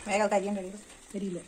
വേഗം കരിയാൻ കഴിയും കരിയില്ല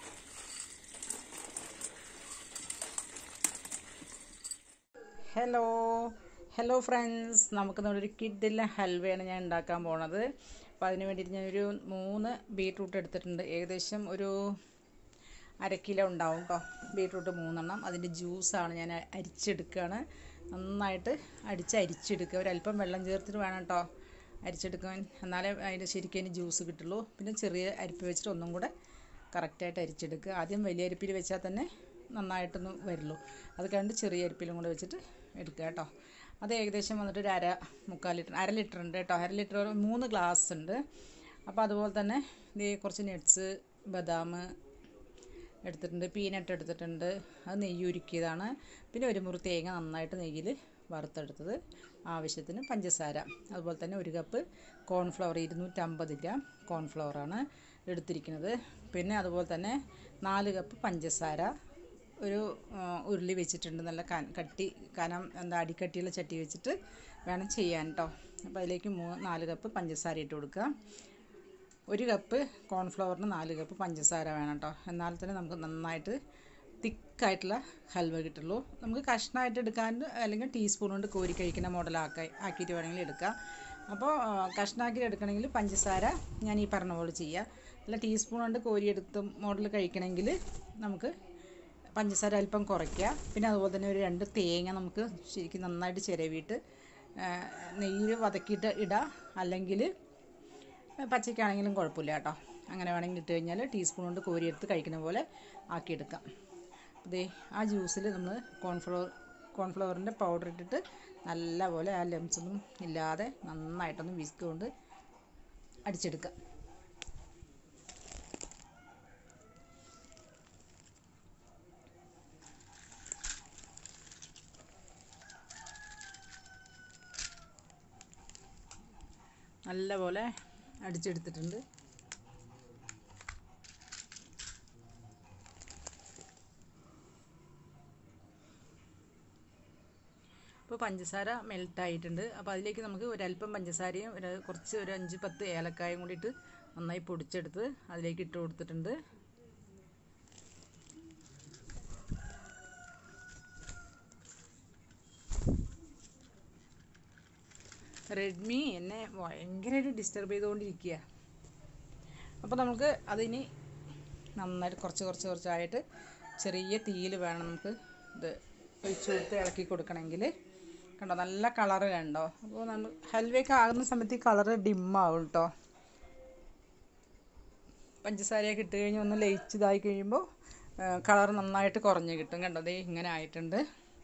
hello hello friends നമുക്ക് ഒരു കിഡിലെ ഹൽവയാണ് ഞാൻ ഉണ്ടാക്കാൻ പോണത് അപ്പോൾ അതിന് വേണ്ടിയിട്ട് ഞാനൊരു മൂന്ന് ബീട്രൂട്ട് എടുത്തിട്ടുണ്ട് ഏകദേശം ഒരു അര കിലോ ഉണ്ടാവും കേട്ടോ ബീട്രൂട്ട് മൂന്നെണ്ണം അതിൻ്റെ ജ്യൂസാണ് ഞാൻ അരിച്ചെടുക്കുകയാണ് നന്നായിട്ട് അടിച്ച് അരിച്ചെടുക്കുക ഒരല്പം വെള്ളം ചേർത്തിട്ട് വേണം കേട്ടോ അരിച്ചെടുക്കാൻ എന്നാലേ അതിൻ്റെ ശരിക്കും അതിന് ജ്യൂസ് കിട്ടുള്ളൂ പിന്നെ ചെറിയ അരിപ്പ് വെച്ചിട്ട് ഒന്നും കൂടെ കറക്റ്റായിട്ട് അരിച്ചെടുക്കുക ആദ്യം വലിയ അരിപ്പിൽ വെച്ചാൽ തന്നെ നന്നായിട്ടൊന്നും വരുള്ളൂ അത് കഴിഞ്ഞിട്ട് ചെറിയ അരിപ്പിലും കൂടെ വെച്ചിട്ട് എടുക്കുക കേട്ടോ അത് ഏകദേശം വന്നിട്ട് ഒരു അര മുക്കാൽ ലിറ്റർ അര ലിറ്റർ ഉണ്ട് കേട്ടോ അര ലിറ്റർ ഒരു മൂന്ന് ഗ്ലാസ് ഉണ്ട് അപ്പോൾ അതുപോലെ തന്നെ ഇത് കുറച്ച് നട്ട്സ് ബദാം എടുത്തിട്ടുണ്ട് പീനട്ട് എടുത്തിട്ടുണ്ട് അത് നെയ്യ് ഉരുക്കിയതാണ് പിന്നെ ഒരു മുറി തേങ്ങ നന്നായിട്ട് നെയ്യിൽ വറുത്തെടുത്തത് ആവശ്യത്തിന് പഞ്ചസാര അതുപോലെ തന്നെ ഒരു കപ്പ് കോൺഫ്ലവർ ഇരുന്നൂറ്റമ്പത് ഗ്രാം കോൺഫ്ലവറാണ് എടുത്തിരിക്കുന്നത് പിന്നെ അതുപോലെ തന്നെ നാല് കപ്പ് പഞ്ചസാര ഒരു ആ, ഉരുളി വെച്ചിട്ടുണ്ട് നല്ല ക കട്ടി കനം എന്താ അടിക്കട്ടിയുള്ള ചട്ടി വെച്ചിട്ട് വേണം ചെയ്യാൻ കേട്ടോ അപ്പോൾ അതിലേക്ക് മൂ നാല് കപ്പ് പഞ്ചസാര ഇട്ട് കൊടുക്കുക ഒരു കപ്പ് കോൺഫ്ലവറിന് നാല് കപ്പ് പഞ്ചസാര വേണം കേട്ടോ എന്നാൽ തന്നെ നമുക്ക് നന്നായിട്ട് തിക്കായിട്ടുള്ള ഹൽവ കിട്ടുള്ളൂ നമുക്ക് കഷ്ണമായിട്ട് എടുക്കാൻ അല്ലെങ്കിൽ ടീസ്പൂൺ കൊണ്ട് കോരി കഴിക്കുന്ന മോഡലാക്കി ആക്കിയിട്ട് വേണമെങ്കിൽ എടുക്കാം അപ്പോൾ ആ, കഷ്ണാക്കി എടുക്കണമെങ്കിൽ പഞ്ചസാര ഞാൻ ഈ പറഞ്ഞ പോലെ ചെയ്യുക അല്ല ടീസ്പൂൺ കൊണ്ട് കോരി എടുത്ത് മോഡൽ കഴിക്കണമെങ്കിൽ നമുക്ക് പഞ്ചസാര അല്പം കുറയ്ക്കുക പിന്നെ അതുപോലെ തന്നെ ഒരു രണ്ട് തേങ്ങ നമുക്ക് ശരിക്കും നന്നായിട്ട് ചിരവിയിട്ട് നെയ്യിൽ വതക്കിയിട്ട് ഇടുക അല്ലെങ്കിൽ പച്ചയ്ക്കാണെങ്കിലും കുഴപ്പമില്ല കേട്ടോ അങ്ങനെ വേണമെങ്കിൽ ഇട്ട് കഴിഞ്ഞാൽ ടീസ്പൂൺ കൊണ്ട് കോരിയെടുത്ത് കഴിക്കുന്ന പോലെ ആക്കിയെടുക്കാം അതേ ആ ജ്യൂസിൽ നമ്മൾ കോൺഫ്ലവർ കോൺഫ്ലവറിൻ്റെ പൗഡർ ഇട്ടിട്ട് നല്ലപോലെ ആ ലംസ് ഒന്നും ഇല്ലാതെ നന്നായിട്ടൊന്ന് വിസ്ക് കൊണ്ട് അടിച്ചെടുക്കാം നല്ലപോലെ അടിച്ചെടുത്തിട്ടുണ്ട് ഇപ്പോൾ പഞ്ചസാര മെൽട്ടായിട്ടുണ്ട് അപ്പോൾ അതിലേക്ക് നമുക്ക് ഒരല്പം പഞ്ചസാരയും ഒരു കുറച്ച് ഒരു അഞ്ച് പത്ത് ഏലക്കായും കൂടിയിട്ട് നന്നായി പൊടിച്ചെടുത്ത് അതിലേക്ക് ഇട്ട് കൊടുത്തിട്ടുണ്ട് റെഡ്മി എന്നെ ഭയങ്കരമായിട്ട് ഡിസ്റ്റർബ് ചെയ്തുകൊണ്ടിരിക്കുക അപ്പോൾ നമുക്ക് അതിനി നന്നായിട്ട് കുറച്ച് കുറച്ച് കുറച്ചായിട്ട് ചെറിയ തീയിൽ വേണം നമുക്ക് ഇത് ഒഴിച്ച് കൊടുത്ത് ഇളക്കി കൊടുക്കണമെങ്കിൽ കണ്ടോ നല്ല കളറ് കണ്ടോ അപ്പോൾ നമ്മൾ ഹൽവയൊക്കെ ആകുന്ന സമയത്ത് ഈ കളറ് ഡിമ്മാവും കേട്ടോ പഞ്ചസാരയൊക്കെ ഇട്ട് കഴിഞ്ഞ് ഒന്ന് ലയിച്ച് ഇതായി കഴിയുമ്പോൾ കളർ നന്നായിട്ട് കുറഞ്ഞ് കിട്ടും കണ്ടോ ദേ ഇങ്ങനെ ആയിട്ടുണ്ട്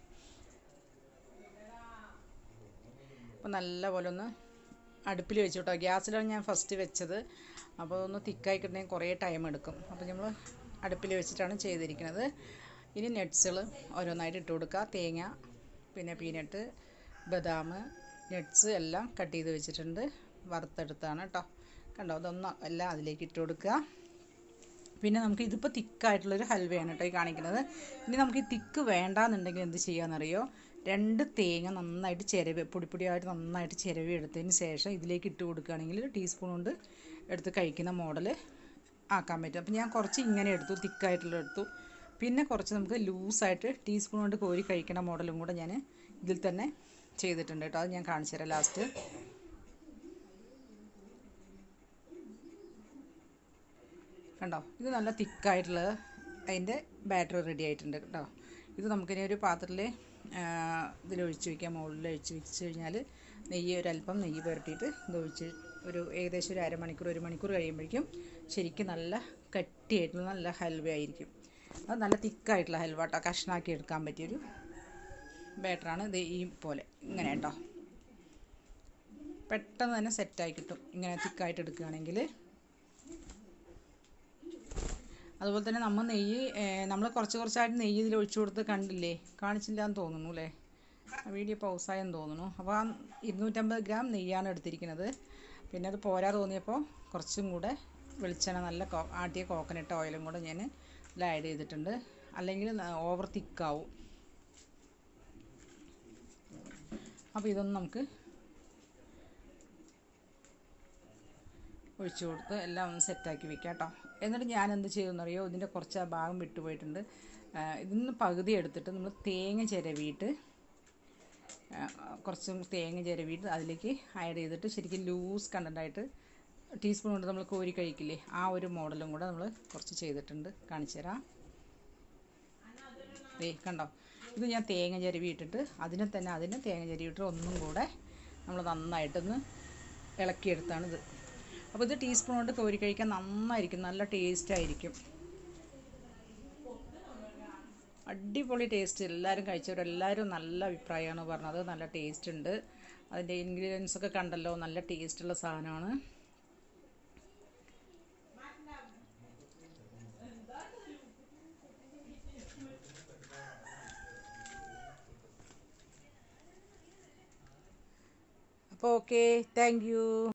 അപ്പോൾ നല്ലപോലെ ഒന്ന് അടുപ്പിൽ വെച്ചു കേട്ടോ ഗ്യാസിലാണ് ഞാൻ ഫസ്റ്റ് വെച്ചത് അപ്പോൾ ഒന്ന് തിക്കായി കിട്ടണമെങ്കിൽ കുറേ ടൈം എടുക്കും അപ്പോൾ നമ്മൾ അടുപ്പിൽ വെച്ചിട്ടാണ് ചെയ്തിരിക്കുന്നത് ഇനി നട്ട്സുകൾ ഓരോന്നായിട്ട് ഇട്ട് കൊടുക്കുക തേങ്ങ പിന്നെ പീനട്ട് ബദാം നട്ട്സ് എല്ലാം കട്ട് ചെയ്ത് വെച്ചിട്ടുണ്ട് വറുത്തെടുത്താണ് കേട്ടോ കണ്ടോ അതൊന്നും എല്ലാം അതിലേക്ക് ഇട്ട് കൊടുക്കുക പിന്നെ നമുക്ക് ഇതിപ്പോൾ തിക്കായിട്ടുള്ളൊരു ഹൽവയാണ് കേട്ടോ ഈ കാണിക്കുന്നത് ഇനി നമുക്ക് ഈ തിക്ക് വേണ്ടാന്നുണ്ടെങ്കിൽ എന്ത് ചെയ്യാമെന്നറിയോ രണ്ട് തേങ്ങ നന്നായിട്ട് ചിരവി പൊടിപ്പൊടിയായിട്ട് നന്നായിട്ട് ചിരവി എടുത്തതിന് ശേഷം ഇതിലേക്ക് ഇട്ട് കൊടുക്കുകയാണെങ്കിൽ ടീസ്പൂൺ കൊണ്ട് എടുത്ത് കഴിക്കുന്ന മോഡൽ ആക്കാൻ പറ്റും അപ്പോൾ ഞാൻ കുറച്ച് ഇങ്ങനെ എടുത്തു തിക്കായിട്ടുള്ള എടുത്തു പിന്നെ കുറച്ച് നമുക്ക് ലൂസായിട്ട് ടീസ്പൂൺ കൊണ്ട് കോരി കഴിക്കുന്ന മോഡലും കൂടെ ഞാൻ ഇതിൽ തന്നെ ചെയ്തിട്ടുണ്ട് കേട്ടോ അത് ഞാൻ കാണിച്ചു തരാം ലാസ്റ്റ് കണ്ടോ ഇത് നല്ല തിക്കായിട്ടുള്ള അതിൻ്റെ ബാറ്റർ റെഡി ആയിട്ടുണ്ട് കേട്ടോ ഇത് നമുക്കിനി ഒരു പാത്രത്തിൽ ഇതിലൊഴിച്ച് വയ്ക്കാം മുകളിൽ ഒഴിച്ച് വെച്ച് കഴിഞ്ഞാൽ നെയ്യ് ഒരല്പം നെയ്യ് പുരട്ടിയിട്ട് ഇത് ഒഴിച്ച് ഒരു ഏകദേശം ഒരു അരമണിക്കൂർ ഒരു മണിക്കൂർ കഴിയുമ്പോഴേക്കും ശരിക്കും നല്ല കട്ടിയായിട്ടുള്ള നല്ല ഹൽവ ആയിരിക്കും അത് നല്ല തിക്കായിട്ടുള്ള ഹൽവ കേട്ടോ കഷ്ണാക്കി എടുക്കാൻ പറ്റിയൊരു ബാറ്ററാണ് ഇത് ഈ പോലെ ഇങ്ങനെ കേട്ടോ പെട്ടെന്ന് തന്നെ സെറ്റായി കിട്ടും ഇങ്ങനെ തിക്കായിട്ട് എടുക്കുകയാണെങ്കിൽ അതുപോലെ തന്നെ നമ്മൾ നെയ്യ് നമ്മൾ കുറച്ച് കുറച്ചായിട്ട് നെയ്യ് ഇതിൽ ഒഴിച്ചു കൊടുത്ത് കണ്ടില്ലേ കാണിച്ചില്ല എന്ന് തോന്നുന്നു അല്ലേ ആ വീഡിയോ പൗസായെന്ന് തോന്നുന്നു അപ്പോൾ ആ ഇരുന്നൂറ്റമ്പത് ഗ്രാം നെയ്യാണ് എടുത്തിരിക്കുന്നത് പിന്നെ അത് പോരാ തോന്നിയപ്പോൾ കുറച്ചും കൂടെ വെളിച്ചെണ്ണ നല്ല കോ ആട്ടിയ കോക്കനട്ട് ഓയിലും കൂടെ ഞാൻ ഇതിൽ ആഡ് ചെയ്തിട്ടുണ്ട് അല്ലെങ്കിൽ ഓവർ തിക്കാവും അപ്പോൾ ഇതൊന്ന് നമുക്ക് ഒഴിച്ചു കൊടുത്ത് എല്ലാം ഒന്ന് സെറ്റാക്കി വെക്കാം കേട്ടോ എന്നിട്ട് ഞാൻ എന്ത് ചെയ്തെന്നറിയോ ഇതിൻ്റെ കുറച്ച് ആ ഭാഗം വിട്ടുപോയിട്ടുണ്ട് ആ, ഇതിന്ന് പകുതി എടുത്തിട്ട് നമ്മൾ തേങ്ങ ചിരവിയിട്ട് ആ, കുറച്ച് തേങ്ങ ചിരവിയിട്ട് അതിലേക്ക് ആഡ് ചെയ്തിട്ട് ശരിക്കും ലൂസ് കണ്ടൻ്റായിട്ട് ടീസ്പൂൺ കൊണ്ട് നമ്മൾ കോരി കഴിക്കില്ലേ ആ ഒരു മോഡലും കൂടെ നമ്മൾ കുറച്ച് ചെയ്തിട്ടുണ്ട് കാണിച്ചു തരാം ദേ കണ്ടോ ഇത് ഞാൻ തേങ്ങ ചിരവി ഇട്ടിട്ട് അതിനെ തന്നെ അതിനെ തേങ്ങ ചിരവി ഇട്ടിട്ട് ഒന്നും കൂടെ നമ്മൾ നന്നായിട്ടൊന്ന് ഇളക്കിയെടുത്താണിത് അപ്പോൾ ഇത് ടീസ്പൂൺ കൊണ്ട് കോരി കഴിക്കാൻ നന്നായിരിക്കും നല്ല ടേസ്റ്റ് ആയിരിക്കും അടിപൊളി ടേസ്റ്റ് എല്ലാവരും കഴിച്ചവരെല്ലാവരും നല്ല അഭിപ്രായമാണ് പറഞ്ഞത് നല്ല ടേസ്റ്റ് ഉണ്ട് അതിൻ്റെ ഇൻഗ്രീഡിയൻസ് ഒക്കെ കണ്ടല്ലോ നല്ല ടേസ്റ്റുള്ള സാധനമാണ് അപ്പോൾ ഓക്കെ താങ്ക് യു